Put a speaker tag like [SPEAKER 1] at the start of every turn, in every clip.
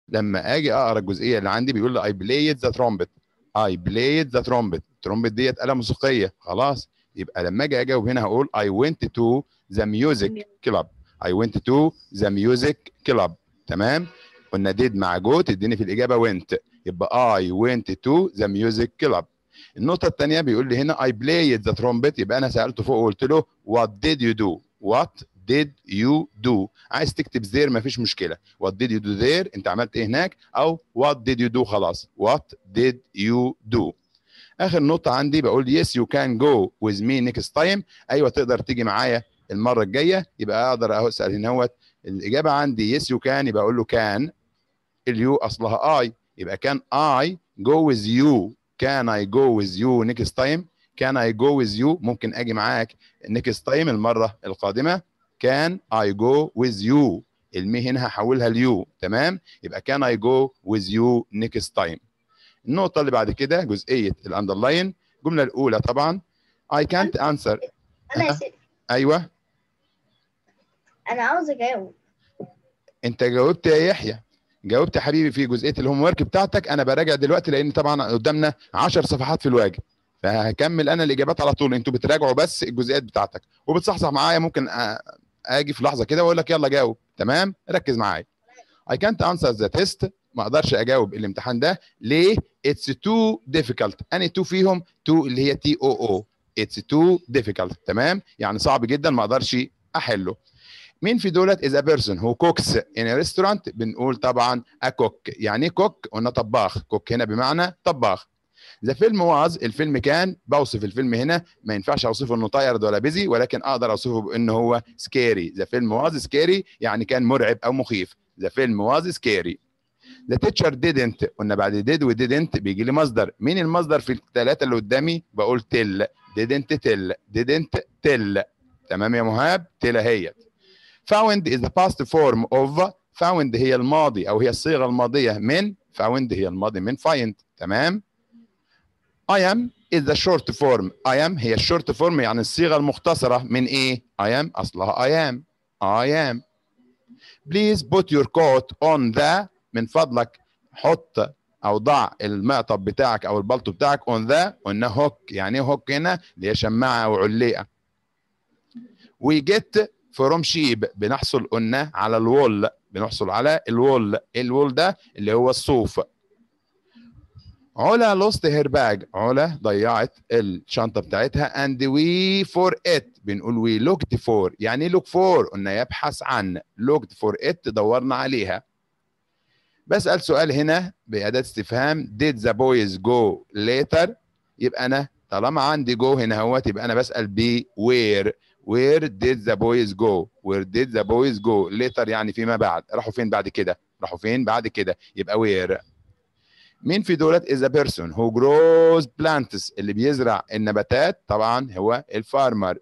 [SPEAKER 1] لما اجي اقرا الجزئيه اللي عندي بيقول لي I played the trumpet I played the trumpet الترومبت ديت آلة موسيقية خلاص يبقى لما اجي اجاوب هنا هقول I went to the music club I went to the music club تمام قلنا did مع جو تديني في الإجابة went يبقى I went to the music club النقطة الثانية بيقول لي هنا I played the trumpet يبقى أنا سألته فوق وقلت له what did you do what did you do عايز تكتب there مفيش مشكلة what did you do there أنت عملت إيه هناك أو what did you do خلاص what did you do اخر نقطه عندي بقول يس يو كان جو ويز مي نيكست تايم ايوه تقدر تيجي معايا المره الجايه يبقى اقدر اسال هنا هوت الاجابه عندي يس يو كان يبقى اقول له كان اليو اصلها اي يبقى كان اي جو ويز يو كان اي جو ويز يو نيكست تايم كان اي جو ويز يو ممكن اجي معاك نيكست تايم المره القادمه كان اي جو ويز يو المي هنا هحولها ليو تمام يبقى كان اي جو ويز يو نيكست تايم النقطة اللي بعد كده جزئية الاندرلاين الجملة الأولى طبعا I can't answer
[SPEAKER 2] انا يا سيدي
[SPEAKER 1] أيوه
[SPEAKER 2] انا عاوز اجاوب
[SPEAKER 1] أنت جاوبت يا يحيى جاوبت يا حبيبي في جزئية الهوم ورك بتاعتك أنا براجع دلوقتي لأن طبعا قدامنا 10 صفحات في الواجب فهكمل أنا الإجابات على طول أنتوا بتراجعوا بس الجزئيات بتاعتك وبتصحصح معايا ممكن أ- أجي في لحظة كده وأقول لك يلا جاوب تمام ركز معايا I can't answer the test ما اقدرش اجاوب الامتحان ده ليه it's too difficult اني تو فيهم تو اللي هي تي او او it's too difficult تمام يعني صعب جدا ما اقدرش احله مين في دولت is a person who cooks in a restaurant بنقول طبعا a cook يعني ايه كوك قلنا طباخ كوك هنا بمعنى طباخ ذا فيلم واز الفيلم كان بوصف الفيلم هنا ما ينفعش اوصفه انه تايرد ولا بيزي ولكن اقدر اوصفه بانه هو سكيري ذا فيلم واز سكيري يعني كان مرعب او مخيف ذا فيلم واز سكيري The teacher didn't قلنا بعد did و didn't بيجي لي مصدر مين المصدر في الثلاثة اللي قدامي بقول tell didn't tell didn't tell تمام يا مهاب tell هي found is the past form of found هي الماضي او هي الصيغة الماضية من found هي الماضي من find تمام I am is the short form I am هي الشورت فورم يعني الصيغة المختصرة من ايه I am اصلها I am I am please put your coat on the من فضلك حط او ضع المعطف بتاعك او البلطو بتاعك اون ذا قلنا هوك يعني ايه هوك هنا اللي هي شماعه او علقه وي جيت فروم شيب بنحصل قلنا على الوول بنحصل على الوول الوول ده اللي هو الصوف علا لوست هير باج علا ضيعت الشنطه بتاعتها اند وي فور ات بنقول وي لوكت فور يعني ايه لوك فور قلنا يبحث عن لوكت فور ات دورنا عليها بسأل سؤال هنا بأداة استفهام did the boys go later يبقى أنا طالما عندي go هنا اهوت يبقى أنا بسأل ب where where did the boys go where did the boys go later يعني فيما بعد راحوا فين بعد كده راحوا فين بعد كده يبقى where مين في دولت is a person who grows plants اللي بيزرع النباتات طبعا هو الفارمر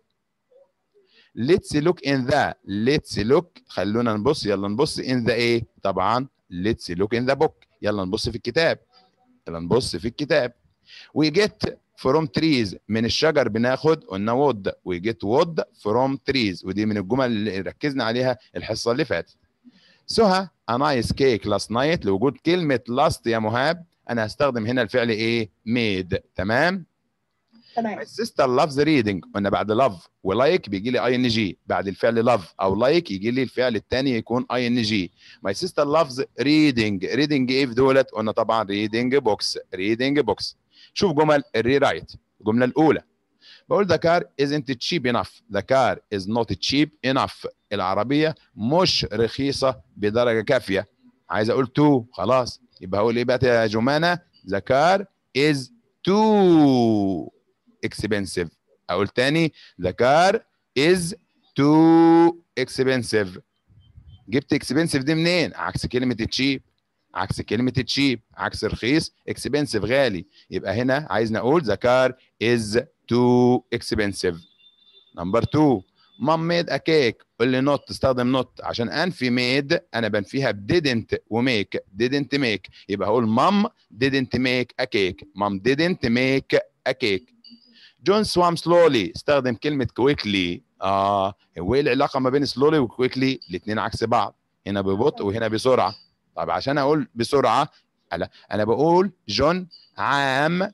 [SPEAKER 1] let's look in the let's look خلونا نبص يلا نبص in the ايه طبعا let's look in the book يلا نبص في الكتاب يلا نبص في الكتاب we get from trees من الشجر بناخد قلنا wood we get wood from trees ودي من الجمل اللي ركزنا عليها الحصه اللي فاتت سهى a nice cake last night لوجود كلمه last يا مهاب انا هستخدم هنا الفعل ايه made تمام
[SPEAKER 2] تمام
[SPEAKER 1] My sister loves reading قلنا بعد love ولايك بيجي لي اي ان جي بعد الفعل love او لايك يجي لي الفعل الثاني يكون اي ان جي My sister loves reading reading ايه في دولت قلنا طبعا reading books reading books شوف جمل الري رايت الجمله الاولى بقول the car isn't cheap enough the car is not cheap enough العربيه مش رخيصه بدرجه كافيه عايز اقول تو خلاص يبقى هقول ايه بقى يا جمانه the car is too expensive اقول تاني the car is too expensive جبت expensive دي منين عكس كلمه cheap عكس كلمه cheap عكس رخيص expensive غالي يبقى هنا عايزنا اقول the car is too expensive نمبر 2 مام ميد ا كيك قول لي نوت تستخدم نوت عشان انفي ميد انا بنفيها didn't وميك didn't make يبقى هقول مام didn't make a cake مام didn't make a cake جون swam slowly استخدم كلمة quickly اه هو ايه العلاقة ما بين slowly و quickly الاثنين عكس بعض هنا ببطء وهنا بسرعة طب عشان اقول بسرعه لا انا بقول جون عام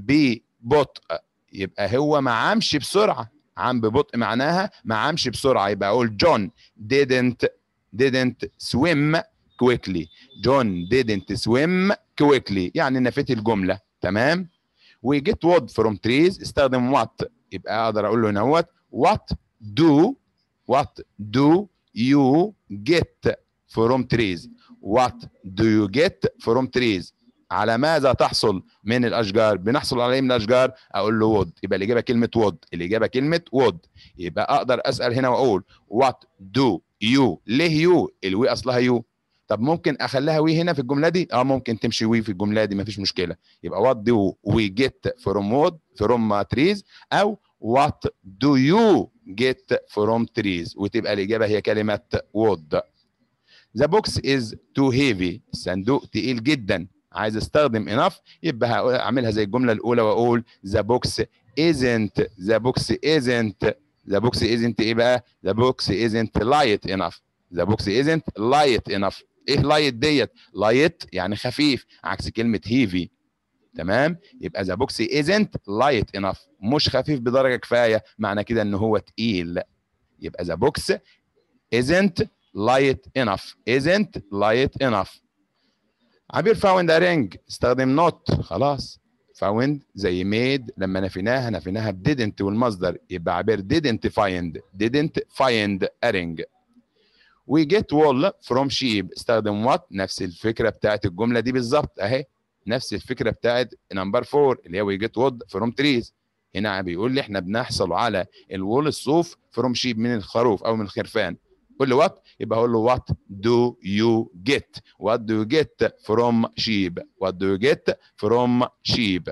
[SPEAKER 1] ببطء يبقى هو ما عامش بسرعه عام ببطء معناها ما عامش بسرعه يبقى اقول جون didn't didn't swim quickly جون didn't swim quickly يعني نفيت الجمله تمام we get wood from trees استخدم what يبقى اقدر اقول له هنا what what do what do you get from trees what do you get from trees على ماذا تحصل من الاشجار بنحصل على ايه من الاشجار اقول له وود يبقى الاجابه كلمه وود الاجابه كلمه وود يبقى اقدر اسال هنا واقول what do you ليه يو الوي اصلها يو طب ممكن اخليها وي هنا في الجمله دي اه ممكن تمشي وي في الجمله دي مفيش مشكله يبقى what do we get from wood from trees او what do you get from trees وتبقى الاجابه هي كلمه wood the box is too heavy الصندوق تقيل جدا عايز استخدم enough يبقى اعملها زي الجمله الاولى واقول the box isn't the box isn't the box isn't ايه بقى the box isn't light enough the box isn't light enough ايه لايت ديت لايت يعني خفيف عكس كلمه هيفي تمام يبقى ذا بوكس ازنت لايت انف مش خفيف بدرجه كفايه معنى كده ان هو تقيل يبقى ذا بوكس ازنت لايت انف ازنت لايت انف عبير فاوند ا رينج استخدم نوت خلاص فاوند زي ميد لما نفيناها نفيناها بديدنت والمصدر يبقى عبير didn't find didn't find a ring we get wool from sheep استخدم what نفس الفكره بتاعت الجمله دي بالظبط اهي نفس الفكره بتاعت نمبر 4 اللي هي we get wood from trees هنا بيقول لي احنا بنحصل على الوول الصوف from sheep من الخروف او من الخرفان قول له what يبقى اقول له what do you get what do you get from sheep what do you get from sheep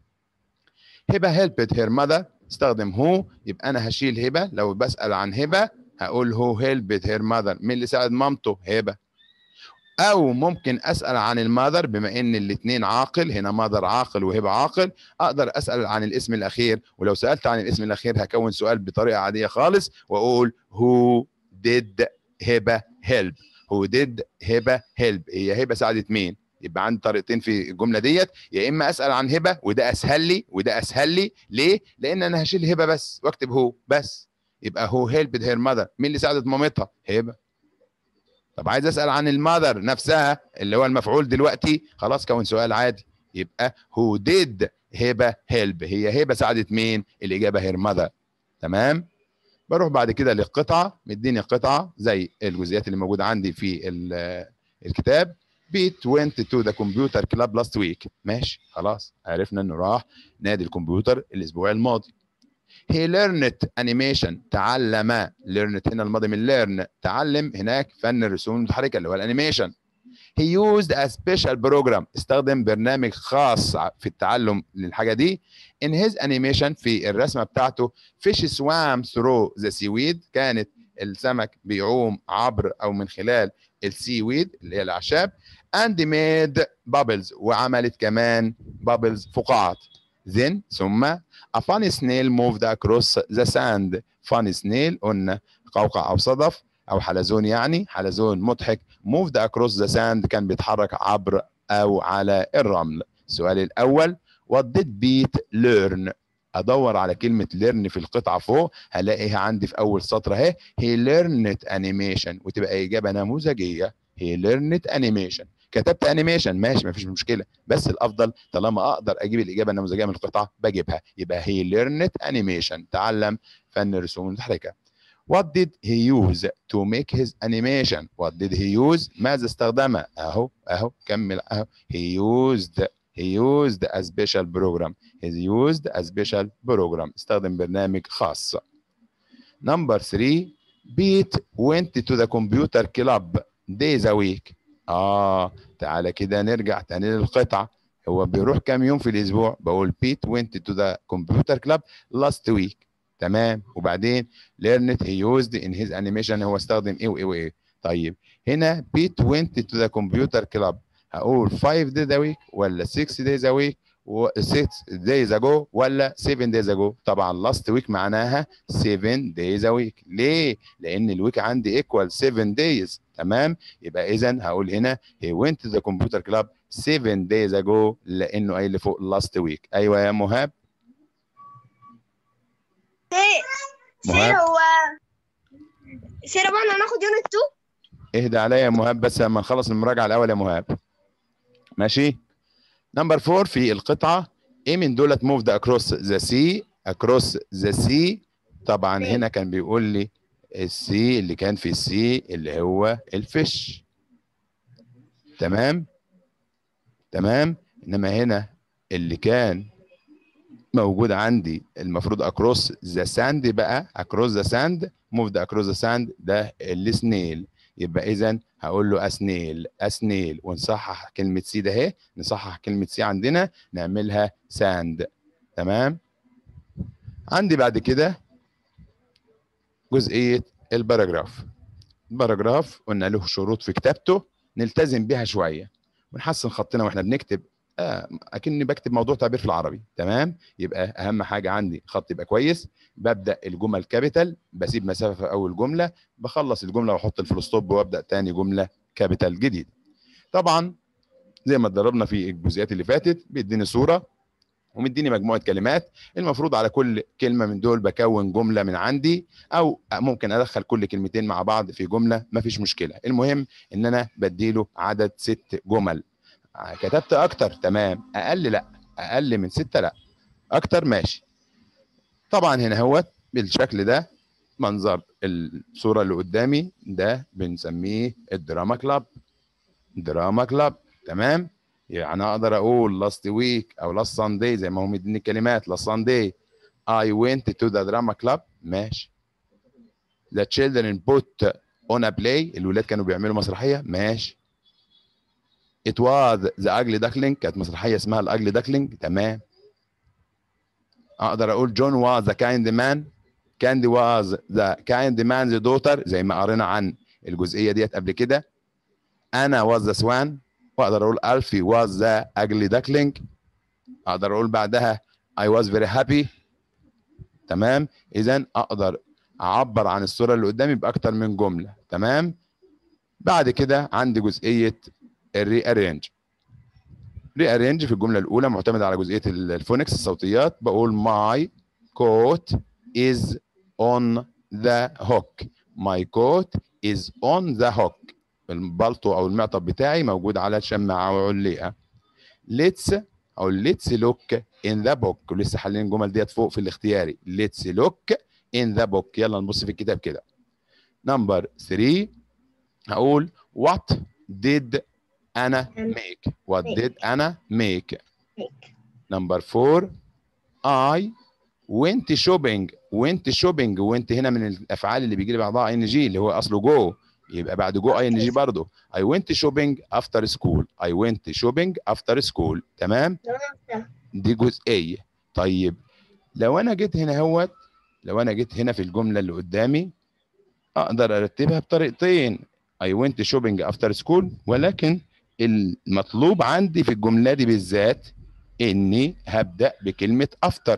[SPEAKER 1] هبه helped her mother استخدم هو يبقى انا هشيل هبه لو بسال عن هبه هقول هو helped her mother مين اللي ساعد مامته هبه او ممكن اسال عن المادر بما ان الاثنين عاقل هنا مادر عاقل وهبه عاقل اقدر اسال عن الاسم الاخير ولو سالت عن الاسم الاخير هكون سؤال بطريقه عاديه خالص واقول who did هبه help who did هبه help هي هبه ساعدت مين يبقى عندي طريقتين في الجمله ديت يا اما اسال عن هبه وده اسهل لي وده اسهل لي ليه لان انا هشيل هبه بس واكتب هو بس يبقى هو هيلبد هير ماذر مين اللي ساعدت مامتها هبه طب عايز اسال عن الماذر نفسها اللي هو المفعول دلوقتي خلاص كون سؤال عادي يبقى هو ديد هبه هيلب هي هبه ساعدت مين الاجابه هير ماذر تمام بروح بعد كده للقطعه مديني قطعه زي الجزئيات اللي موجوده عندي في الكتاب بيت went to the computer club last week ماشي خلاص عرفنا انه راح نادي الكمبيوتر الاسبوع الماضي he learned animation تعلم learned هنا الماضي من learn تعلم هناك فن الرسوم المتحركه اللي هو الانيميشن he used a special program استخدم برنامج خاص في التعلم للحاجه دي in his animation في الرسمه بتاعته fish swam through the seaweed كانت السمك بيعوم عبر او من خلال السي ويد اللي هي الاعشاب and made bubbles وعملت كمان bubbles فقاعات then ثم a funny snail moved across the sand funny snail قلنا قوقع او صدف او حلزون يعني حلزون مضحك moved across the sand كان بيتحرك عبر او على الرمل السؤال الاول what did Pete learn ادور على كلمه learn في القطعه فوق هلاقيها عندي في اول سطر اهي he learned animation وتبقى اجابه نموذجيه he learned animation كتبت انيميشن ماشي مفيش مشكله بس الافضل طالما اقدر اجيب الاجابه النموذجيه من القطعه بجيبها يبقى هي ليرنت انيميشن تعلم فن الرسوم المتحركه What did he use to make his animation? What did he use? ماذا استخدم؟ اهو اهو كمل اهو he used he used a special program he used a special program استخدم برنامج خاص Number three Pete went to the computer club days a week اه تعالى كده نرجع تاني للقطعه هو بيروح كام يوم في الاسبوع بقول بيت went to the computer club last week تمام وبعدين learned he used in his animation هو استخدم ايه وايه وايه طيب هنا بيت went to the computer club هقول 5 days a week ولا 6 days a week 6 days ago ولا 7 days ago طبعا last week معناها 7 days a week ليه لان الويك عندي equal 7 days تمام يبقى اذا هقول هنا he went to the computer club 7 days ago لانه قايل لي فوق last week ايوه يا مهاب
[SPEAKER 2] سير
[SPEAKER 1] مهاب.
[SPEAKER 2] هو سير بقى هناخد يونت 2
[SPEAKER 1] اهدى عليا يا مهاب بس لما نخلص المراجعه الاول يا مهاب ماشي نمبر 4 في القطعه ايه من دولت موفد اكروس ذا سي اكروس ذا سي طبعا
[SPEAKER 2] إيه؟
[SPEAKER 1] هنا كان بيقول لي السي اللي كان في السي اللي هو الفيش تمام تمام انما هنا اللي كان موجود عندي المفروض اكروس ذا ساند بقى اكروس ذا ساند موفد اكروس ذا ساند ده السنيل يبقى اذا هقول له اسنيل اسنيل ونصحح كلمه سي ده اهي نصحح كلمه سي عندنا نعملها ساند تمام عندي بعد كده جزئيه الباراجراف الباراجراف قلنا له شروط في كتابته نلتزم بيها شويه ونحسن خطنا واحنا بنكتب آه اكني بكتب موضوع تعبير في العربي تمام يبقى اهم حاجه عندي خط يبقى كويس ببدا الجمل كابيتال بسيب مسافه في اول جمله بخلص الجمله واحط الفول ستوب وابدا تاني جمله كابيتال جديد طبعا زي ما اتدربنا في الجزئيات اللي فاتت بيديني صوره ومديني مجموعه كلمات المفروض على كل كلمه من دول بكون جمله من عندي او ممكن ادخل كل كلمتين مع بعض في جمله مفيش مشكله المهم ان انا بديله عدد ست جمل كتبت اكتر تمام اقل لا اقل من ستة لا اكتر ماشي طبعا هنا هو بالشكل ده منظر الصوره اللي قدامي ده بنسميه الدراما كلاب دراما كلاب تمام يعني اقدر اقول لاست ويك او لاست ساندي زي ما هم مديني الكلمات لاست ساندي I went to the drama club ماشي The children put on a play الولاد كانوا بيعملوا مسرحية ماشي It was the ugly duckling كانت مسرحية اسمها الأجلي duckling تمام أقدر أقول جون was the kind man Candy was the kind man's daughter زي ما قرينا عن الجزئية ديت قبل كده أنا was the swan وأقدر أقول ألفي was the ugly duckling أقدر أقول بعدها I was very happy تمام إذا أقدر أعبر عن الصورة اللي قدامي بأكتر من جملة تمام بعد كده عندي جزئية الري ارينج ري ارينج في الجمله الاولى معتمد على جزئيه الفونكس الصوتيات بقول my coat is on the hook my coat is on the hook البلطو او المعطف بتاعي موجود على الشماعه وعليقه let's او let's look in the book ولسه حالين الجمل ديت فوق في الاختياري let's look in the book يلا نبص في الكتاب كده نمبر 3 هقول what did أنا make what did أنا make number four I went shopping went shopping went هنا من الأفعال اللي بيجي لي بعضها ان جي اللي هو أصله جو يبقى بعد جو اي ان جي برضه I went shopping after school I went shopping after school تمام دي جزئية طيب لو أنا جيت هنا هوت لو أنا جيت هنا في الجملة اللي قدامي أقدر أرتبها بطريقتين I went shopping after school ولكن المطلوب عندي في الجمله دي بالذات اني هبدا بكلمه افتر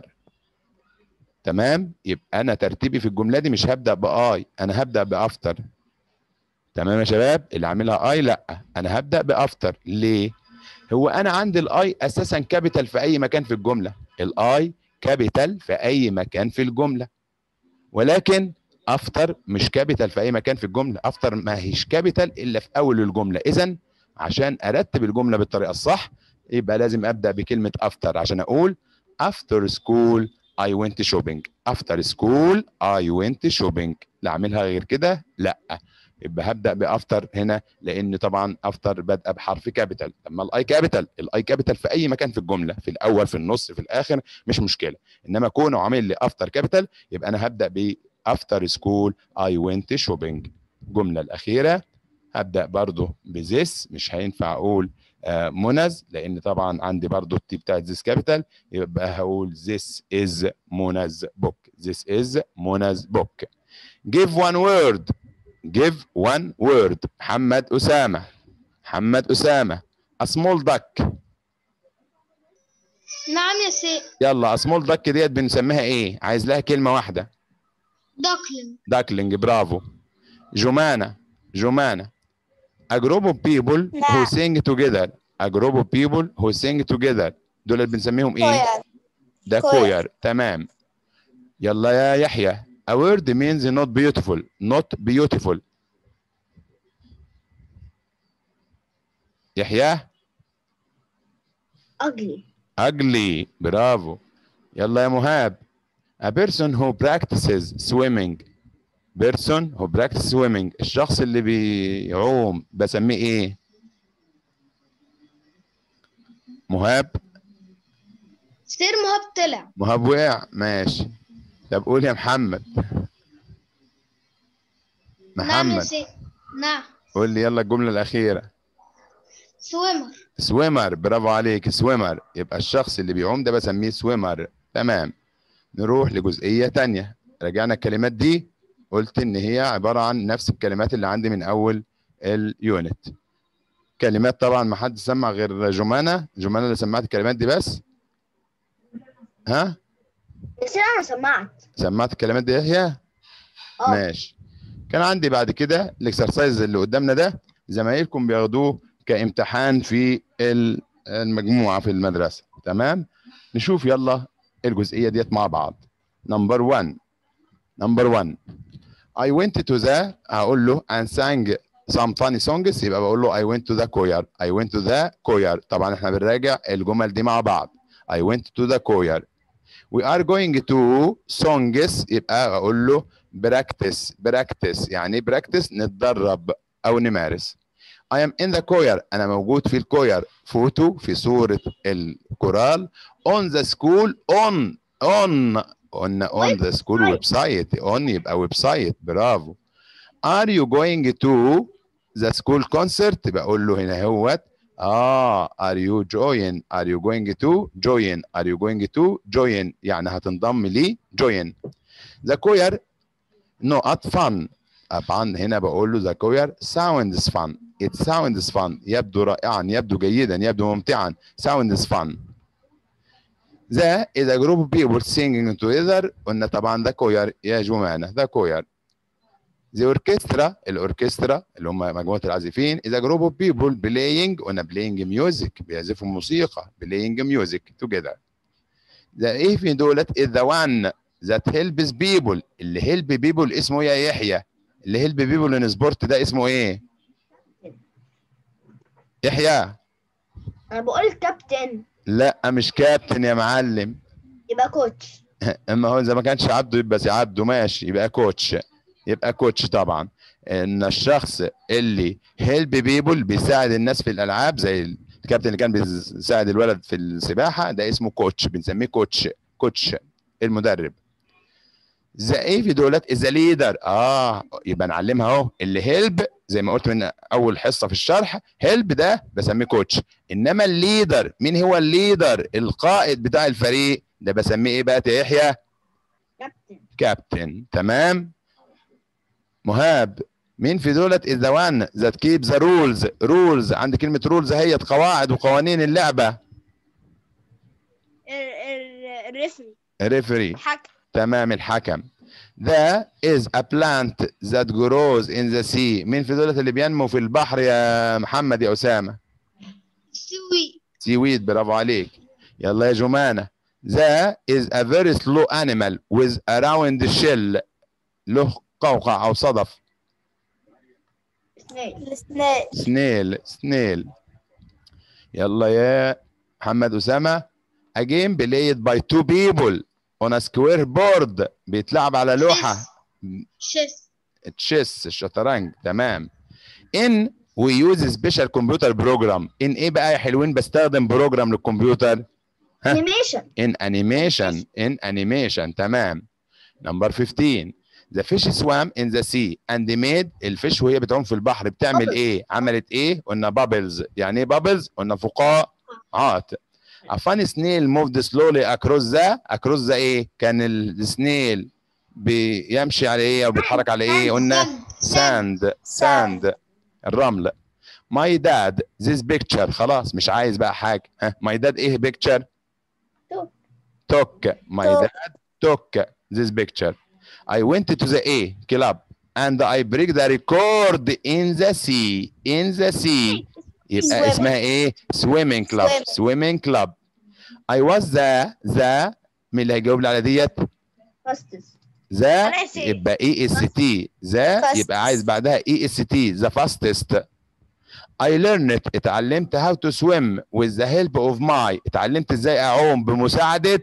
[SPEAKER 1] تمام يبقى انا ترتيبي في الجمله دي مش هبدا باي انا هبدا بافتر تمام يا شباب اللي عاملها اي لا انا هبدا بافتر ليه هو انا عندي الاي اساسا كابيتال في اي مكان في الجمله الاي كابيتال في اي مكان في الجمله ولكن افتر مش كابيتال في اي مكان في الجمله افتر ما هيش كابيتال الا في اول الجمله اذا عشان ارتب الجمله بالطريقه الصح يبقى لازم ابدا بكلمه افتر عشان اقول after school I went shopping after school I went shopping لا اعملها غير كده لا يبقى هبدا بافتر هنا لان طبعا افتر بادئه بحرف كابيتال اما الاي كابيتال الاي كابيتال في اي مكان في الجمله في الاول في النص في الاخر مش مشكله انما كونه عامل لي افتر كابيتال يبقى انا هبدا ب after school I went shopping الجمله الاخيره هبدا برضو بذس مش هينفع اقول آه منز لان طبعا عندي برضو التي بتاعت ذيس كابيتال يبقى هقول this is منز book this is منز book give one word give one word محمد اسامه محمد اسامه a small duck
[SPEAKER 3] نعم يا سي
[SPEAKER 1] يلا اسمول دك ديت بنسميها ايه عايز لها كلمه واحده
[SPEAKER 3] داكلين
[SPEAKER 1] داكلينج برافو جمانة جمانة a group of people who
[SPEAKER 2] نعم.
[SPEAKER 1] sing together a group of people who sing together دول اللي بنسميهم ايه
[SPEAKER 2] كوير
[SPEAKER 1] ده
[SPEAKER 2] كوير.
[SPEAKER 1] كوير تمام يلا يا يحيى a word means not beautiful not beautiful يحيى
[SPEAKER 2] ugly
[SPEAKER 1] ugly برافو يلا يا مهاب a person who practices swimming person who practices swimming الشخص اللي بيعوم بسميه ايه مهاب
[SPEAKER 3] سير مهاب طلع
[SPEAKER 1] مهاب وقع ماشي طب قول يا محمد
[SPEAKER 3] نعم يا
[SPEAKER 1] محمد
[SPEAKER 3] سي نعم
[SPEAKER 1] قول لي يلا الجملة الأخيرة
[SPEAKER 3] سويمر
[SPEAKER 1] سويمر برافو عليك سويمر يبقى الشخص اللي بيعوم ده بسميه سويمر تمام نروح لجزئية تانية رجعنا الكلمات دي قلت ان هي عبارة عن نفس الكلمات اللي عندي من اول اليونت كلمات طبعا ما حد سمع غير جمانة جمانة اللي سمعت الكلمات دي بس ها
[SPEAKER 2] بس انا سمعت
[SPEAKER 1] سمعت الكلمات دي هي
[SPEAKER 2] اه
[SPEAKER 1] ماشي كان عندي بعد كده الاكسرسايز اللي قدامنا ده زمايلكم بياخدوه كامتحان في ال- المجموعه في المدرسه تمام نشوف يلا الجزئيه ديت مع بعض نمبر 1 نمبر 1 I went to the هقول له and sang some funny songs يبقى بقول له I went to the choir I went to the choir طبعا احنا بنراجع الجمل دي مع بعض I went to the choir we are going to songs يبقى اقول له براكتس براكتس يعني ايه براكتس نتدرب او نمارس I am in the choir انا موجود في الكوير فوتو في صورة الكورال on the school on on on on the school website on يبقى ويب سايت برافو are you going to the school concert يبقى اقول له هنا هوت اه are you join are you going to join are you going to join يعني هتنضم لي join the choir not fun طبعا هنا بقول له the choir sounds fun it sounds fun يبدو رائعا يبدو جيدا يبدو ممتعا sounds fun the is a group of people singing together قلنا طبعا the choir يا جمانة the choir the orchestra الأوركسترا اللي هم مجموعة العازفين is a group of people playing قلنا playing music بيعزفوا موسيقى playing music together the ايه في دولت is the one that helps people اللي help people اسمه يا يحيى اللي help people in sport ده اسمه ايه؟ يحيى
[SPEAKER 2] انا بقول كابتن
[SPEAKER 1] لا مش كابتن يا معلم
[SPEAKER 2] يبقى كوتش
[SPEAKER 1] اما هو اذا ما كانش عبده يبقى سي عبده ماشي يبقى كوتش يبقى كوتش طبعا ان الشخص اللي هيلب بيبول بيساعد الناس في الالعاب زي الكابتن اللي كان بيساعد الولد في السباحه ده اسمه كوتش بنسميه كوتش كوتش المدرب ذا ايه في دولت ذا ليدر اه يبقى نعلمها اهو اللي هيلب زي ما قلت من اول حصه في الشرح هيلب ده بسميه كوتش انما الليدر مين هو الليدر القائد بتاع الفريق ده بسميه ايه بقى يا يحيى
[SPEAKER 2] كابتن
[SPEAKER 1] كابتن تمام مهاب مين في دولت is the one that keeps the rules rules عند كلمة rules هي قواعد وقوانين اللعبة
[SPEAKER 2] الريفري
[SPEAKER 1] ريفري
[SPEAKER 2] الحكم
[SPEAKER 1] تمام الحكم The is a plant that grows in the sea مين في دولت اللي بينمو في البحر يا محمد يا أسامة
[SPEAKER 3] سوي
[SPEAKER 1] سيويد برافو عليك يلا يا جمانة The is a very slow animal with a round shell له قوقع أو صدف
[SPEAKER 2] سنيل سنيل
[SPEAKER 1] سنيل سنيل يلا يا محمد أسامة a game played by two people on a square board بيتلعب على لوحة
[SPEAKER 3] شيس
[SPEAKER 1] تشيس الشطرنج تمام ان we use special computer program ان ايه بقى يا حلوين بستخدم بروجرام للكمبيوتر ها؟
[SPEAKER 2] انيميشن
[SPEAKER 1] in animation in animation تمام نمبر 15 the fish swam in the sea and made الفيش وهي بتعوم في البحر بتعمل
[SPEAKER 2] Bubbles.
[SPEAKER 1] ايه عملت ايه قلنا bubbles يعني ايه bubbles قلنا فقاعات a funny snail moved slowly across the across the ايه كان السنيل بيمشي على ايه او بيتحرك على ايه قلنا sand sand الرمل my dad this picture خلاص مش عايز بقى حاجه ها my dad ايه picture took my
[SPEAKER 2] Took.
[SPEAKER 1] dad took this picture I went to the A club and I break the record in the sea in the sea يبقى
[SPEAKER 2] Swim.
[SPEAKER 1] اسمها ايه swimming club
[SPEAKER 2] Swim.
[SPEAKER 1] swimming club I was the the مين اللي هيجاوب لي على ديت
[SPEAKER 2] فاستس
[SPEAKER 1] ذا
[SPEAKER 2] أنا إس إيه.
[SPEAKER 1] يبقى اي اس تي ذا
[SPEAKER 2] Fastest.
[SPEAKER 1] يبقى عايز بعدها اي اس تي ذا فاستست I learned اتعلمت how to swim with the help of my اتعلمت ازاي اعوم بمساعدة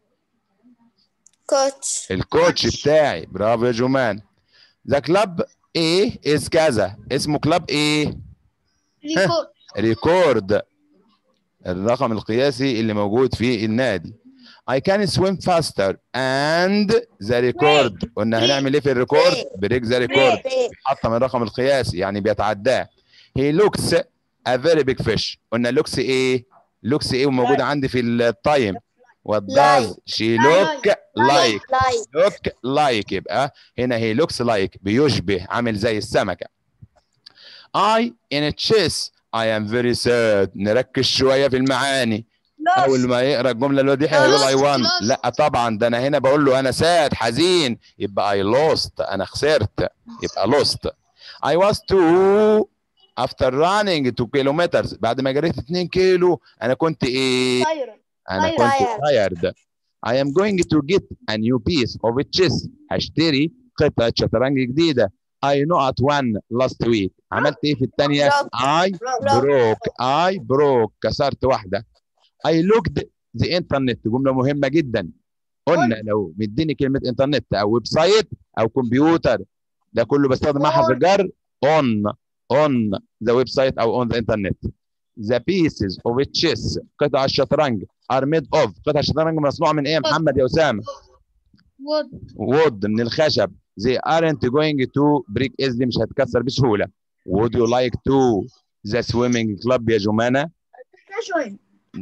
[SPEAKER 2] كوتش
[SPEAKER 1] الكوتش بتاعي برافو يا جمان ذا كلاب ايه از كذا اسمه كلاب ايه
[SPEAKER 3] ريكورد
[SPEAKER 1] ريكورد الرقم القياسي اللي موجود في النادي I can swim faster and the record قلنا هنعمل ايه في الريكورد بريك ذا ريكورد بيحطم الرقم القياسي يعني بيتعداه he looks a very big fish قلنا looks ايه looks ايه وموجودة عندي في التايم what does she look like
[SPEAKER 2] لايك
[SPEAKER 1] look like يبقى هنا he looks like بيشبه عامل زي السمكة I in a chess I am very sad نركز شوية في المعاني أول ما يقرأ الجملة اللي هو دي هيقول I
[SPEAKER 3] Lost,
[SPEAKER 1] won
[SPEAKER 3] lost.
[SPEAKER 1] لا طبعا ده أنا هنا بقول له أنا sad حزين يبقى I lost أنا خسرت يبقى lost I was too after running 2 kilometers بعد ما جريت 2 كيلو أنا كنت إيه انا
[SPEAKER 2] Tired.
[SPEAKER 1] كنت tired I am going to get a new piece of chess هشتري قطعة شطرنج جديدة I know at one last week عملت ايه في الثانية
[SPEAKER 2] Broke.
[SPEAKER 1] I broke I broke كسرت واحدة I looked the internet جملة مهمة جدا قلنا لو مديني كلمة انترنت او ويب سايت او كمبيوتر ده كله بستخدم مع حرف
[SPEAKER 2] On.
[SPEAKER 1] الجر on on the website او on the internet the pieces of chess قطع الشطرنج are made of قطع الشطرنج مصنوعة من ايه يا محمد يا أسامة
[SPEAKER 3] وود
[SPEAKER 1] wood من الخشب they aren't going to break easily مش هتكسر بسهولة would you like to the swimming club يا جمانة
[SPEAKER 2] جوين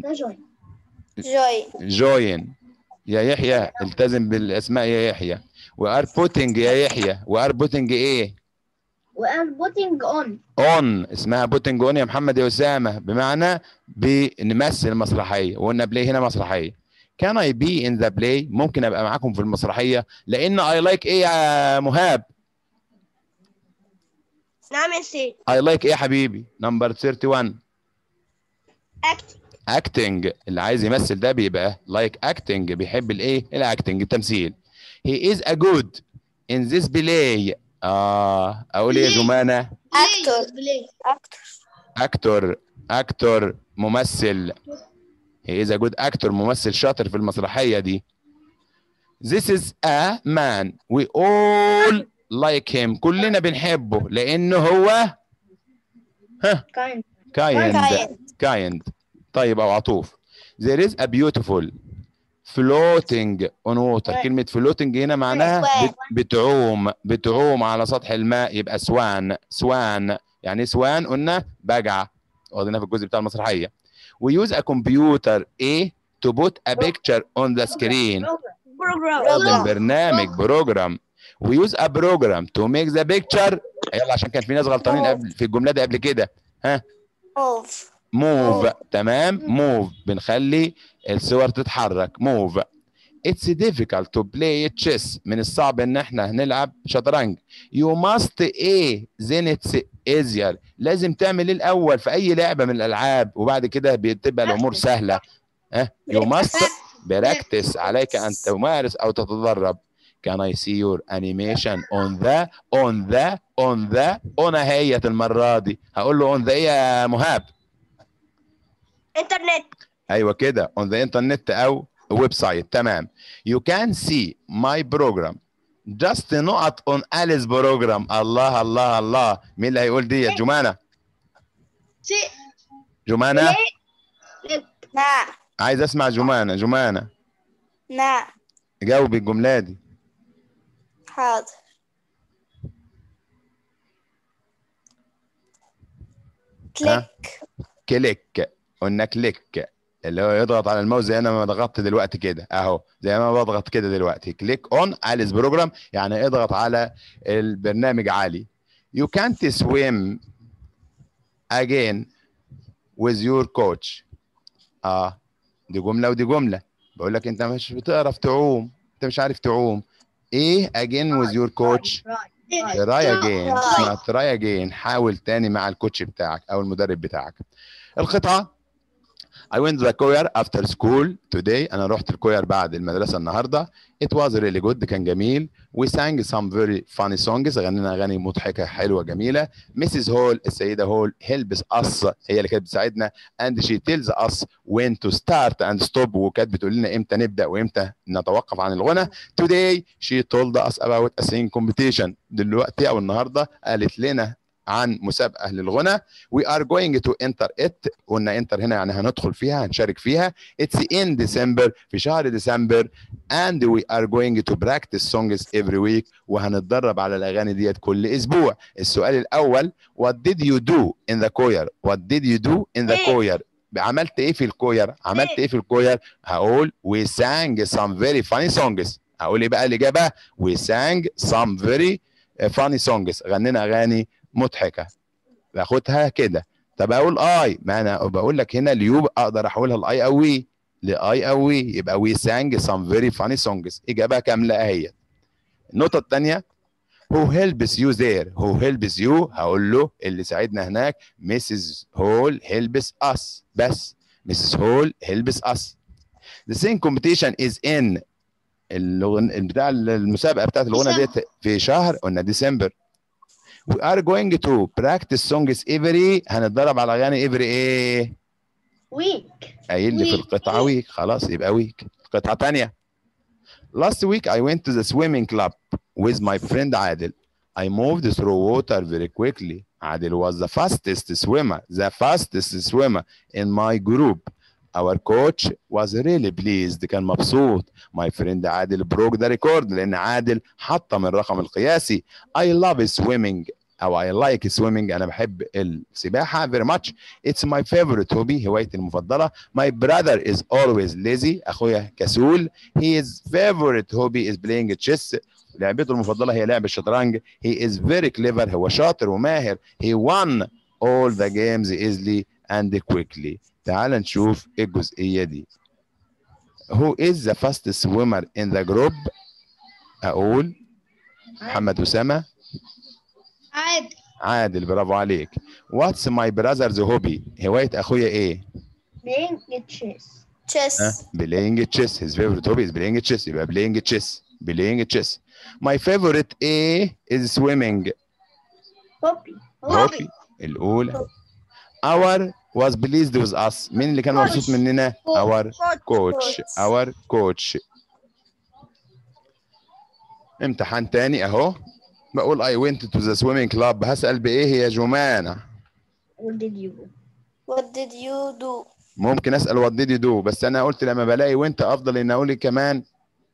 [SPEAKER 2] جوين
[SPEAKER 1] join يا يحيى التزم بالاسماء يا يحيى we are putting يا يحيى we are putting ايه
[SPEAKER 2] وان بوتنج اون
[SPEAKER 1] on اسمها putting on يا محمد يا اسامه بمعنى بنمثل مسرحيه وقلنا بلاي هنا مسرحيه can I be in the play ممكن ابقى معاكم في المسرحيه لان I like ايه يا مهاب
[SPEAKER 2] نعم يا سي
[SPEAKER 1] I like ايه يا حبيبي نمبر 31
[SPEAKER 2] اكت
[SPEAKER 1] acting اللي عايز يمثل ده بيبقى like acting بيحب الايه الاكتنج التمثيل he is a good in this play اه اقول ايه يا
[SPEAKER 3] Play.
[SPEAKER 1] جمانه
[SPEAKER 2] Actor.
[SPEAKER 3] بلاي
[SPEAKER 1] اكتور اكتور ممثل he is a good actor ممثل شاطر في المسرحيه دي this is a man we all like him كلنا بنحبه لانه هو
[SPEAKER 2] كاين
[SPEAKER 1] kind kind طيب او عطوف there is a beautiful floating on water كلمة floating هنا معناها بت- بتعوم بتعوم على سطح الماء يبقى سوان سوان يعني إيه سوان قلنا بجعة واخدينها في الجزء بتاع المسرحية we use a computer A to put a picture on the screen
[SPEAKER 2] بروجرام
[SPEAKER 1] برنامج بروجرام we use a program to make the picture يلا عشان كان في ناس غلطانين قبل في الجملة دي قبل كده
[SPEAKER 2] اوف
[SPEAKER 1] موف تمام موف بنخلي الصور تتحرك موف It's difficult to play chess من الصعب ان احنا نلعب شطرنج You must ايه then it's easier لازم تعمل ايه الاول في اي لعبة من الالعاب وبعد كده بتبقى الامور سهلة ها You must practice عليك ان تمارس او تتدرب Can I see your animation on the on the on the on هيت المرة دي هقول له on the ايه يا مهاب
[SPEAKER 2] انترنت
[SPEAKER 1] ايوه كده on the internet او ويب سايت تمام you can see my program just نقط on Alice program الله الله الله مين اللي هيقول دي يا جمانة
[SPEAKER 3] سي
[SPEAKER 1] جمانة
[SPEAKER 2] نعم
[SPEAKER 1] عايز اسمع جمانة جمانة
[SPEAKER 2] نعم
[SPEAKER 1] جاوبي الجملة دي
[SPEAKER 2] حاضر
[SPEAKER 1] ها؟
[SPEAKER 2] كليك
[SPEAKER 1] كليك قلنا كليك اللي هو يضغط على الماوس زي انا ما ضغطت دلوقتي كده اهو زي ما بضغط كده دلوقتي كليك اون اليس بروجرام يعني اضغط على البرنامج عالي you can't swim again with your coach اه دي جمله ودي جمله بقول لك انت مش بتعرف تعوم انت مش عارف تعوم ايه again with your coach try again اسمها try again حاول تاني مع الكوتش بتاعك او المدرب بتاعك القطعه I went to the choir after school today انا رحت الكوير بعد المدرسه النهارده it was really good كان جميل we sang some very funny songs غنينا اغاني مضحكه حلوه جميله Mrs. هول السيده هول helps us هي اللي كانت بتساعدنا and she tells us when to start and stop وكانت بتقول لنا امتى نبدا وامتى نتوقف عن الغنى today she told us about a singing competition دلوقتي او النهارده قالت لنا عن مسابقه للغنى we are going to enter it قلنا انتر هنا يعني هندخل فيها هنشارك فيها it's in December في شهر ديسمبر and we are going to practice songs every week وهنتدرب على الاغاني ديت كل اسبوع السؤال الاول what did you do in the choir what did you do in the choir عملت ايه في الكوير عملت ايه في الكوير هقول we sang some very funny songs هقول ايه بقى الاجابه we sang some very funny songs غنينا اغاني مضحكه باخدها كده طب اقول اي ما انا بقول لك هنا اليو اقدر احولها لاي او وي لاي او وي يبقى وي سانج سام فيري فاني سونجز اجابه كامله اهي النقطه الثانيه who helps you there who helps you هقول له اللي ساعدنا هناك Mrs. Hall helps us بس Mrs. Hall helps us the same competition is in اللغن بتاع المسابقه بتاعت الغنى ديت في شهر قلنا ديسمبر we are going to practice songs every هنتدرب على اغاني every ايه
[SPEAKER 3] ويك
[SPEAKER 1] قايل لي في
[SPEAKER 3] Week.
[SPEAKER 1] القطعه ويك خلاص يبقى ويك قطعه ثانيه last week I went to the swimming club with my friend عادل I moved through water very quickly عادل was the fastest swimmer the fastest swimmer in my group our coach was really pleased كان مبسوط my friend عادل broke the record لان عادل حطم الرقم القياسي I love swimming او I like swimming انا بحب السباحه very much it's my favorite hobby هوايتي المفضله my brother is always lazy اخويا كسول his favorite hobby is playing chess لعبته المفضله هي لعب الشطرنج he is very clever هو شاطر وماهر he won all the games easily and quickly تعال نشوف الجزئيه دي who is the fastest swimmer in the group اقول محمد اسامه
[SPEAKER 3] عادي
[SPEAKER 1] عادل برافو عليك what's my brother's hobby هوايه اخويا ايه
[SPEAKER 3] بينج تشيس
[SPEAKER 1] ها
[SPEAKER 2] تشيس
[SPEAKER 1] playing chess his favorite hobby is playing chess يبقى playing chess playing chess my favorite ايه is swimming
[SPEAKER 3] هوبي
[SPEAKER 1] هوبي الاولى our was pleased with us مين اللي كان مبسوط مننا our coach our coach امتحان تاني اهو بقول I went to the swimming club هسأل بإيه يا جمانة
[SPEAKER 3] What did you do?
[SPEAKER 2] What did you do?
[SPEAKER 1] ممكن أسأل what did you do بس أنا قلت لما بلاقي وأنت أفضل إن أقول كمان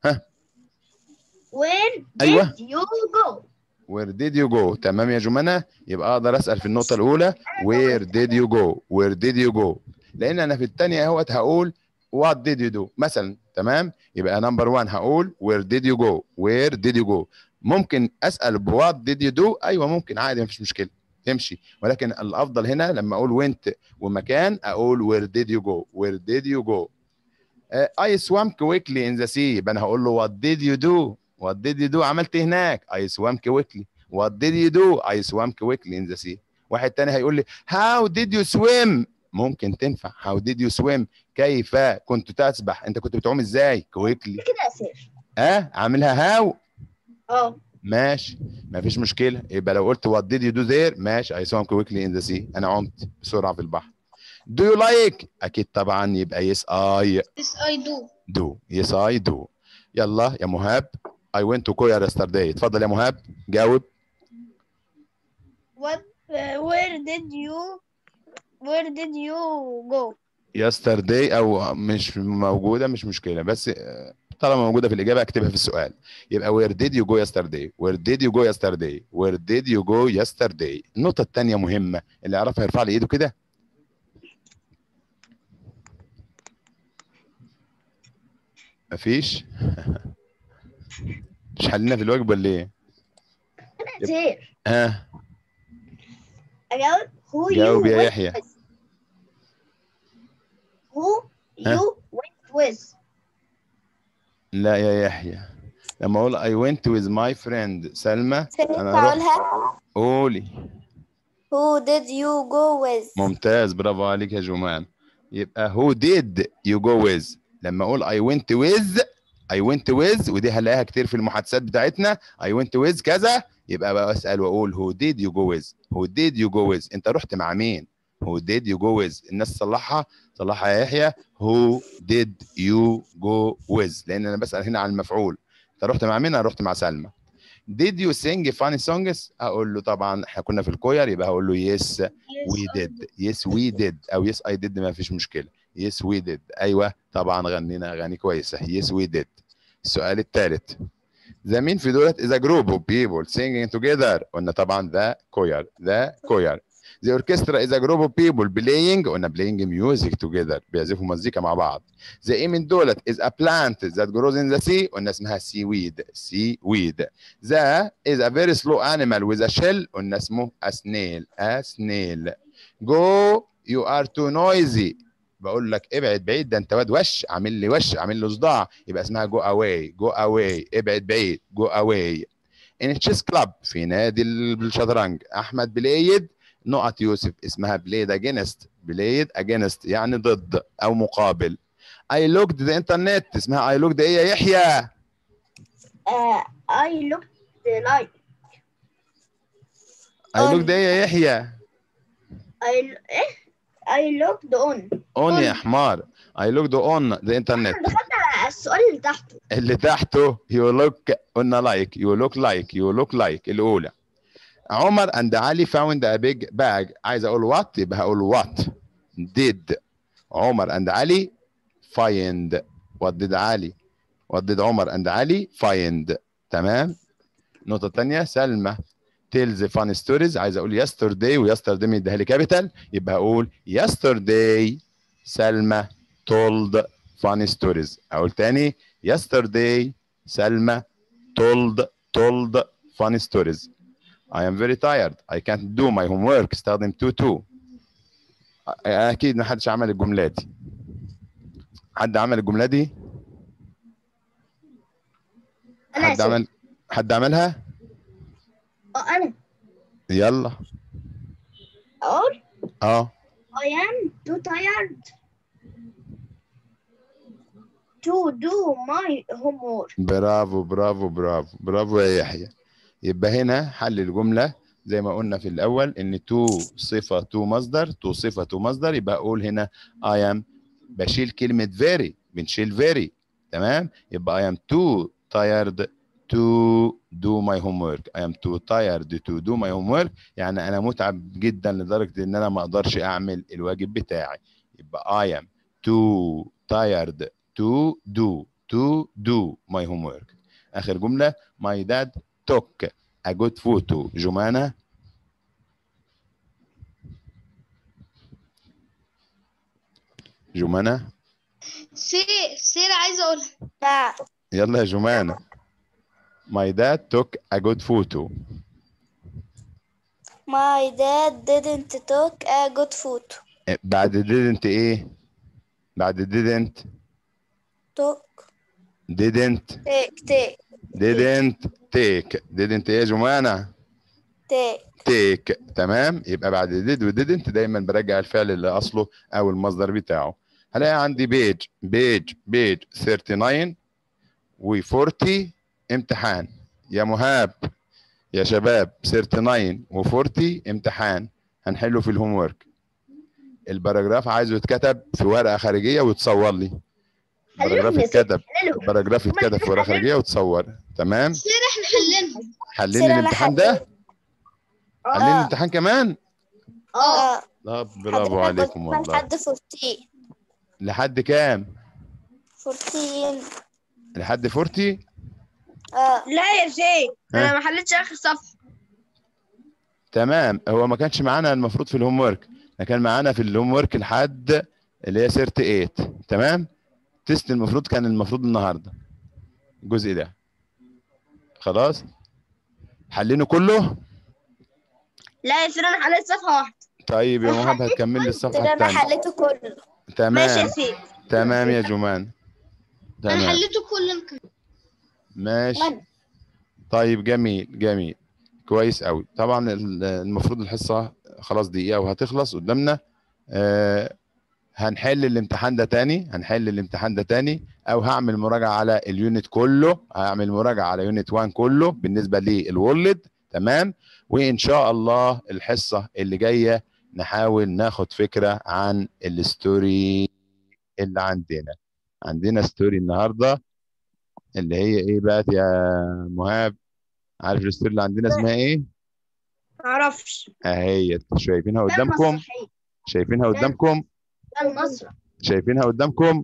[SPEAKER 3] Where did
[SPEAKER 1] أيوة.
[SPEAKER 3] you go?
[SPEAKER 1] where did you go تمام يا جمانة يبقى أقدر أسأل في النقطة الأولى where did you go where did you go لأن أنا في الثانية اهوت هقول what did you do مثلا تمام يبقى نمبر 1 هقول where did you go where did you go ممكن أسأل ب what did you do أيوه ممكن عادي مفيش مشكلة تمشي ولكن الأفضل هنا لما أقول went ومكان أقول where did you go where did you go آه، I swam quickly in the sea يبقى أنا هقول له what did you do what did you do عملت إيه هناك I swam quickly what did you do I swam quickly in the sea واحد تاني هيقول لي how did you swim ممكن تنفع how did you swim كيف كنت تسبح انت كنت بتعوم ازاي quickly
[SPEAKER 3] كده اسير
[SPEAKER 1] اه عاملها how
[SPEAKER 3] اه
[SPEAKER 1] ماشي مفيش مشكله يبقى لو قلت what did you do there ماشي I swam quickly in the sea انا عمت بسرعه في البحر do you like اكيد طبعا يبقى yes I
[SPEAKER 3] Yes I do
[SPEAKER 1] do yes I do يلا يا مهاب I went to Korea yesterday اتفضل يا مهاب جاوب
[SPEAKER 2] What? Uh, where did you? Where did you go?
[SPEAKER 1] yesterday او مش موجوده مش مشكله بس آه، طالما موجوده في الاجابه اكتبها في السؤال يبقى where did you go yesterday where did you go yesterday where did you go yesterday النقطه الثانيه مهمه اللي يعرفها يرفع لي ايده كده مفيش مش حلينا في الواجب ولا ايه
[SPEAKER 3] كده اسير
[SPEAKER 1] ها
[SPEAKER 3] اجاوب who
[SPEAKER 1] جاوب
[SPEAKER 3] you
[SPEAKER 1] يا
[SPEAKER 3] went
[SPEAKER 1] يحيى
[SPEAKER 3] with. who
[SPEAKER 1] ها؟
[SPEAKER 3] you went with
[SPEAKER 1] لا يا يحيى لما اقول I went with my friend سلمى انا رحت
[SPEAKER 2] هقولها
[SPEAKER 1] قولي
[SPEAKER 2] Who did you go with
[SPEAKER 1] ممتاز برافو عليك يا جمان يبقى who did you go with لما اقول I went with I went with ودي هنلاقيها كتير في المحادثات بتاعتنا I went with كذا يبقى بقى اسال واقول who did you go with who did you go with انت رحت مع مين who did you go with الناس صلحها صلحها يا يحيى who did you go with لان انا بسال هنا عن المفعول انت رحت مع مين انا رحت مع سلمى did you sing funny songs اقول له طبعا احنا كنا في الكوير يبقى هقول له yes we did yes we did او yes I did ما فيش مشكله yes we did ايوه طبعا غنينا اغاني كويسه yes we did السؤال الثالث ذا مين في دولت is a group of people singing together قلنا طبعا ذا choir ذا choir The orchestra is a group of people playing قلنا playing music together بيعزفوا مزيكا مع بعض The ايه من دولت is a plant that grows in the sea قلنا اسمها seaweed seaweed The is a very slow animal with a shell قلنا اسمه a snail a snail Go you are too noisy بقول لك ابعد بعيد ده انت واد وش عامل لي وش عامل له صداع يبقى اسمها جو اواي جو اواي ابعد بعيد جو اواي ان تشيس كلاب في نادي الشطرنج احمد بلايد نقط يوسف اسمها بلايد اجينست بلايد اجينست يعني ضد او مقابل اي لوكد ذا انترنت اسمها اي لوكد ايه يا يحيى
[SPEAKER 3] Uh, I looked like
[SPEAKER 1] اي لوكد ايه يا يحيى
[SPEAKER 3] I eh I looked on
[SPEAKER 1] اون يا حمار اي لوكد اون ذا انترنت
[SPEAKER 3] دخلت على السؤال اللي تحته
[SPEAKER 1] اللي تحته يو لوك قلنا لايك يو لوك لايك يو لوك لايك الاولى عمر اند علي فاوند ا بيج باج عايز اقول وات يبقى هقول وات ديد عمر اند علي فايند وات ديد علي وات ديد عمر اند علي فايند تمام النقطة الثانية سلمى تيلز فان ستوريز عايز اقول يسترداي ويسترداي مديها لي كابيتال يبقى اقول يسترداي سلمى told funny stories اقول تاني yesterday سلمى told told funny stories I am very tired I can't do my homework استخدم to to اكيد ما حدش عمل الجمله دي حد عمل الجمله دي
[SPEAKER 3] انا
[SPEAKER 1] حد
[SPEAKER 3] آسف.
[SPEAKER 1] عمل حد عملها
[SPEAKER 3] اه انا
[SPEAKER 1] يلا
[SPEAKER 3] اقول
[SPEAKER 1] اه
[SPEAKER 3] I am too tired to do my homework
[SPEAKER 1] برافو برافو برافو برافو يا يحيى يبقى هنا حل الجملة زي ما قلنا في الأول إن تو صفة تو مصدر تو صفة تو مصدر يبقى أقول هنا I am بشيل كلمة very بنشيل very تمام يبقى I am too tired to do my homework I am too tired to do my homework يعني أنا متعب جدا لدرجة إن أنا ما أقدرش أعمل الواجب بتاعي يبقى I am too tired to do to do my homework آخر جملة my dad took a good photo جمانة جمانة
[SPEAKER 4] سير سير عايزه اقولها
[SPEAKER 2] نعم
[SPEAKER 1] يلا يا جمانة my dad took a good photo
[SPEAKER 2] My dad didn't take a good photo.
[SPEAKER 1] إيه، بعد didn't ايه بعد didn't
[SPEAKER 2] Took,
[SPEAKER 1] didn't
[SPEAKER 2] take, take,
[SPEAKER 1] didn't take didn't ايه يا جمانة
[SPEAKER 2] take.
[SPEAKER 1] تيك تمام يبقى بعد did و didn't دايما برجع الفعل اللي اصله او المصدر بتاعه هلاقي عندي بيج بيج بيج 39 و 40 امتحان يا مهاب يا شباب 39 و 40 امتحان هنحله في الهوم ورك الباراجراف عايزه يتكتب في ورقه خارجيه وتصور لي الباراجراف
[SPEAKER 3] حللهم يا ست،
[SPEAKER 1] يتكتب
[SPEAKER 3] حللهم.
[SPEAKER 1] الباراجراف يتكتب في ورقه خارجيه وتصور تمام
[SPEAKER 4] سير احنا حلينهم
[SPEAKER 1] حلين
[SPEAKER 2] سير أنا
[SPEAKER 1] الامتحان ده
[SPEAKER 2] حليت.
[SPEAKER 1] حلين
[SPEAKER 2] آه.
[SPEAKER 1] الامتحان كمان
[SPEAKER 3] اه
[SPEAKER 2] اه
[SPEAKER 1] طب برافو
[SPEAKER 2] حضرتك
[SPEAKER 1] عليكم
[SPEAKER 2] قلت
[SPEAKER 1] والله
[SPEAKER 2] لحد 14
[SPEAKER 1] لحد كام
[SPEAKER 2] 14
[SPEAKER 1] لحد 40
[SPEAKER 2] اه
[SPEAKER 5] لا يا شيخ
[SPEAKER 1] ها؟
[SPEAKER 5] انا ما حلتش اخر صفحه
[SPEAKER 1] تمام هو ما كانش معانا المفروض في الهوم ورك ده كان معانا في الهوم ورك لحد اللي هي 38 تمام تيست المفروض كان المفروض النهارده الجزء ده خلاص حلينه كله
[SPEAKER 5] لا يا سير انا حليت صفحه واحده
[SPEAKER 1] طيب يا مهاب هتكمل لي الصفحه
[SPEAKER 2] كده انا
[SPEAKER 1] الثانيه
[SPEAKER 2] حليته كله
[SPEAKER 5] ماشي يا
[SPEAKER 1] تمام
[SPEAKER 5] سير
[SPEAKER 1] تمام يا جمان
[SPEAKER 4] انا
[SPEAKER 1] تمام
[SPEAKER 4] حليته كله كمان
[SPEAKER 1] ماشي
[SPEAKER 3] one
[SPEAKER 1] طيب جميل جميل كويس قوي طبعا ال- المفروض الحصة خلاص دقيقة وهتخلص قدامنا آه هنحل الامتحان ده تاني هنحل الامتحان ده تاني او هعمل مراجعة على اليونت كله هعمل مراجعة على يونت 1 كله بالنسبة للولد تمام وان شاء الله الحصة اللي جاية نحاول ناخد فكرة عن الستوري اللي عندنا عندنا ستوري النهارده اللي هي ايه بقى يا مهاب عارف الستوري اللي عندنا اسمها ايه
[SPEAKER 5] معرفش
[SPEAKER 1] اهي شايفينها
[SPEAKER 3] ده
[SPEAKER 1] قدامكم
[SPEAKER 3] المسرحية
[SPEAKER 1] شايفينها قدامكم
[SPEAKER 3] ده المسرح
[SPEAKER 1] شايفينها قدامكم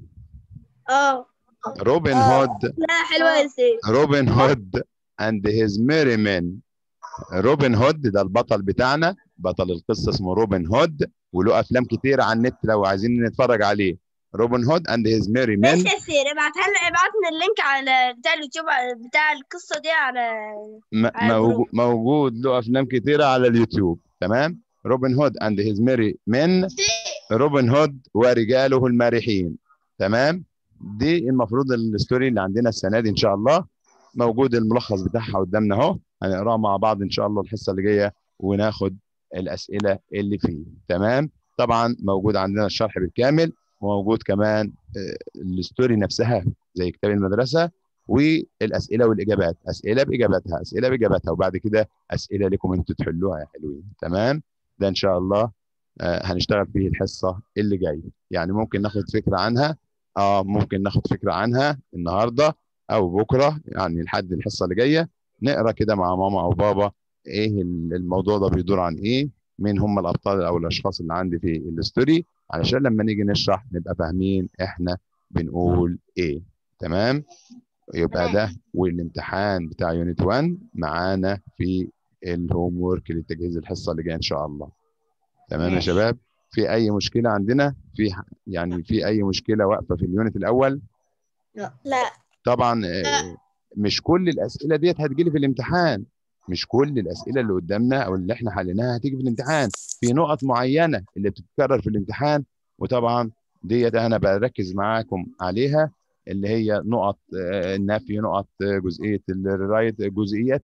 [SPEAKER 5] اه
[SPEAKER 1] روبن
[SPEAKER 3] آه.
[SPEAKER 1] هود
[SPEAKER 5] لا حلوة يا سيف
[SPEAKER 1] روبن هود اند هيز ميري مان روبن هود ده البطل بتاعنا بطل القصه اسمه روبن هود وله افلام كتير على النت لو عايزين نتفرج عليه روبن هود اند هيز ميري مان
[SPEAKER 5] ماشي يا سير ابعتها لنا ابعت لنا اللينك على بتاع اليوتيوب بتاع القصة دي على
[SPEAKER 1] م-
[SPEAKER 5] على
[SPEAKER 1] موجو-
[SPEAKER 5] الجروب.
[SPEAKER 1] موجود له افلام كتيره على اليوتيوب تمام روبن هود اند هيز ميري مان روبن هود ورجاله المارحين تمام دي المفروض الستوري اللي عندنا السنه دي ان شاء الله موجود الملخص بتاعها قدامنا اهو هنقراه مع بعض ان شاء الله الحصه اللي جايه وناخد الاسئله اللي فيه تمام طبعا موجود عندنا الشرح بالكامل وموجود كمان آه، الستوري نفسها زي كتاب المدرسه والاسئله والاجابات اسئله باجاباتها اسئله باجاباتها وبعد كده اسئله لكم انتوا تحلوها يا حلوين تمام ده ان شاء الله آه، هنشتغل فيه الحصه اللي جايه يعني ممكن ناخد فكره عنها اه ممكن ناخد فكره عنها النهارده او بكره يعني لحد الحصه اللي جايه نقرا كده مع ماما او بابا ايه ال- الموضوع ده بيدور عن ايه مين هم الابطال او الاشخاص اللي عندي في الستوري علشان لما نيجي نشرح نبقى فاهمين احنا بنقول ايه تمام يبقى ده والامتحان بتاع يونت 1 معانا في الهوم ورك لتجهيز الحصه اللي جايه ان شاء الله تمام يا
[SPEAKER 3] ماشي.
[SPEAKER 1] شباب في اي مشكله عندنا في ح- يعني في اي مشكله واقفه في اليونت الاول
[SPEAKER 5] لا
[SPEAKER 1] طبعا آه، مش كل الاسئله ديت هتجيلي في الامتحان مش كل الاسئله اللي قدامنا او اللي احنا حليناها هتيجي في الامتحان في نقط معينه اللي بتتكرر في الامتحان وطبعا ديت انا بركز معاكم عليها اللي هي نقط آه، النفي نقط آه، جزئيه الرايت جزئيات